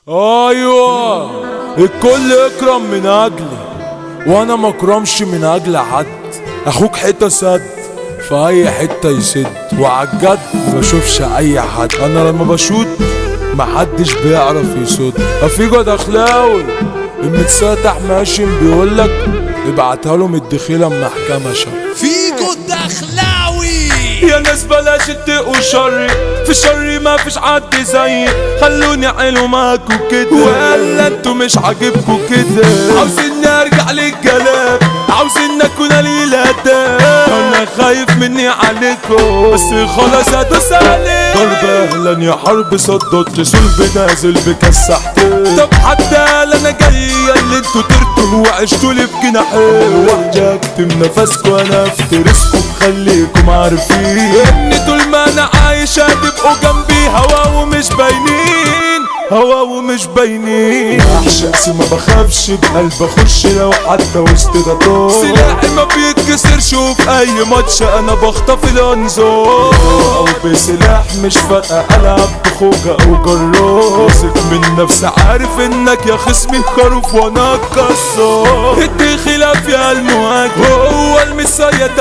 ايوه الكل يكرم من اجلي وانا ما اكرمش من اجل حد اخوك حته سد في اي حته يسد وعالجد ما بشوفش اي حد انا لما بشوت محدش بيعرف يسد افيجو دخلاوي المتساتح ماشم بيقولك ابعتها له من الدخيله محكمه شر فيجو الدخلاوي يا ناس بلاش تتقوا شري في شري ما فيش حد زيي خلوني عيلو معاكوا كده ولا انتوا مش عاجبكوا كده عاوزين ارجع للكلام عاوزين اكون قليل اداب انا خايف مني عليكم بس خلاص ادوس عليك ضرب اهلا يا حرب صدت صلب نازل بكسحتين طب حتى انا جاي اللي انتوا ترتوا وعشتوا لي بجناحين وحدي اكتم نفسكوا انا افترسكوا خليكم عارفين ان طول ما انا عايش هتبقوا جنبي هوا ومش باينين هوا ومش باينين احشاس ما بخافش بقلب اخش لو حتى وسط ده سلاحي ما بيتكسرش وفي اي ماتش انا بخطف الانظار او بسلاح مش فارقه العب بخوجه او جرار واثق من نفسي عارف انك يا خصمي خروف وانا كسار ادي خلاف يا المهاجم هو المسيد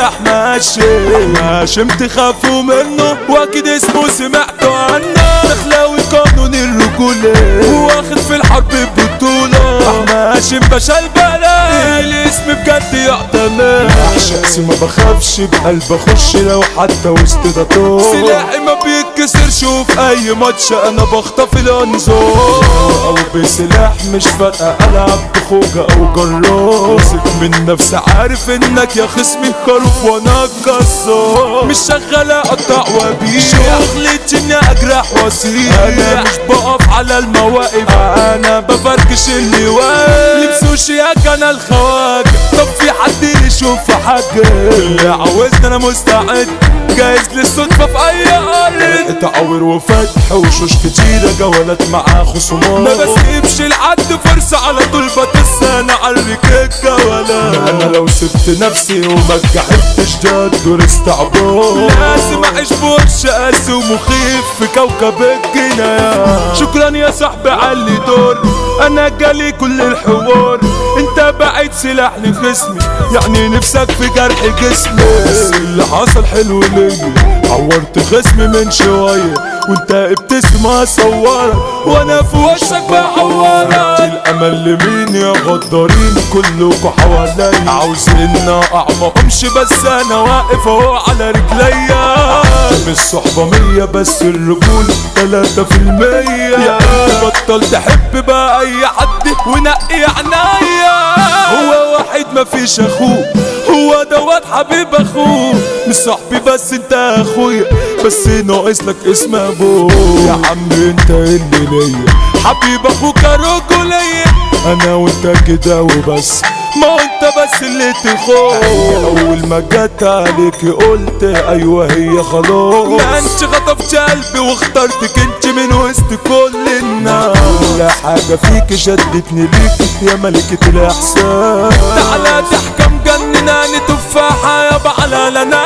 احمد هاشم تخافوا منه واكيد اسمه سمعتوا عنه دخلاوي قانون الرجولة واخد في الحرب بطولة احمد هاشم باشا البلد الاسم بجد يعتمد احشاسي ما بخافش بقلب اخش لو حتى وسط ده طول سلاحي ما بيتكسرش وفي اي ماتش انا بخطف الانظار او بسلاح مش فارقه العب بخوجه او جرار واثق من نفسي عارف انك يا خصمي خروف وانا كسار مش شغال اقطع وابيع شغلتي اني اجرح واصيح انا مش بقف على المواقف انا بفركش اللي واقف لبسوا شياك انا الخواجه طب في حد يشوف حاجه اللي عاوزني انا مستعد جايز للصدفة في أي أرض تعور وفتح وشوش كتيرة جولات مع خصومات ما بسيبش لحد فرصة على طول بتس أنا عرك الجولات أنا لو سبت نفسي وما جحدتش ده دور استعباط لازم أعيش بوش قاسي ومخيف في كوكب الجنايات شكرا يا صاحبي على اللي دور أنا جالي كل الحوار انت بعيد سلاح لخصمي يعني نفسك في جرح جسمي بس اللي حصل حلو ليا عورت خصمي من شوية وانت ابتسم اصورك وانا في وشك بعورك الامل لمين يا غدارين كلكوا حواليا عاوزين اقع ما امشي بس انا واقف اهو على رجليا مش صحبة مية بس الرجول تلاتة في المية يا قلبي بطل تحب بقى اي حد ونقي عنايا هو واحد مفيش اخوه هو دوت حبيب اخوه مش صاحبي بس انت اخويا بس ناقص لك اسم ابوه يا عم انت اللي ليا حبيب اخوك رجوليا انا وانت كده وبس ما هو انت بس اللي تخوف اول ما جت عليك قلت ايوه هي خلاص لا انت خطفت قلبي واخترتك انت من وسط كل الناس كل حاجه فيك شدتني ليك يا ملكه الاحساس تعالى تحكم جنناني تفاحه يابا على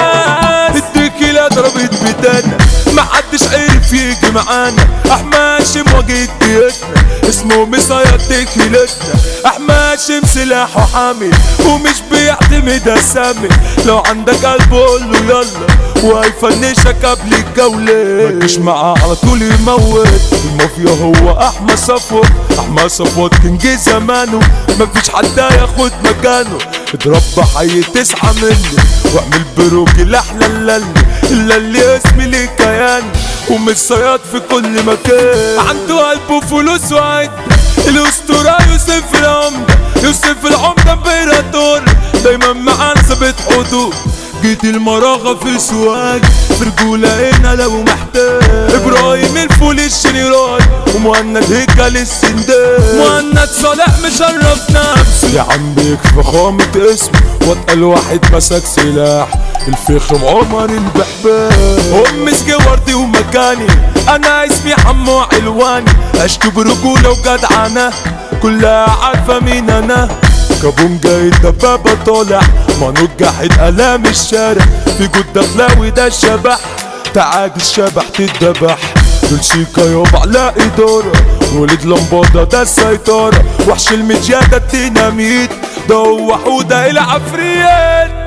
لناس اديكي لا ضربت بدانا ما حدش عرف يجي معانا احمد هاشم واجهة بيتنا اسمه مصيد تكيلتنا احمد هاشم سلاحه حامي ومش بيعتمد اسامي لو عندك قلب قول له يلا وهيفنشك قبل الجولة متجيش معاه على طول يموت المافيا هو احمد صفوت احمد صفوت كنج زمانه مفيش حد هياخد مكانه اتربى حي تسعة مني واعمل بروجي الاحلى اللي الا اللي اسمي ليه كيان ومش صياد في كل مكان عنده قلب وفلوس وعد الاسطورة يوسف العمدة يوسف العمدة امبراطور دايما معانا ثابت حدود جيت المراغة في سواج في رجولة هنا لو محتاج ابراهيم الفول الشنيرات ومهند هيكل السندان مهند صالح مشرف نفسه يا عم يكفي فخامة اسمه واتقل واحد مسك سلاح الفخم عمر البحبان ام سجوارتي ومكاني انا اسمي حمو علواني عشت برجولة وجدعنة كلها عارفة مين انا كابون جاي الدبابة طالع ما نجحت الام الشارع في جود دخلاوي ده الشبح تعاد الشبح تتذبح دول شيكا يابا على إدارة ولد لمبادة ده السيطرة وحش الميديا ده الديناميت ده هو حودة العفريت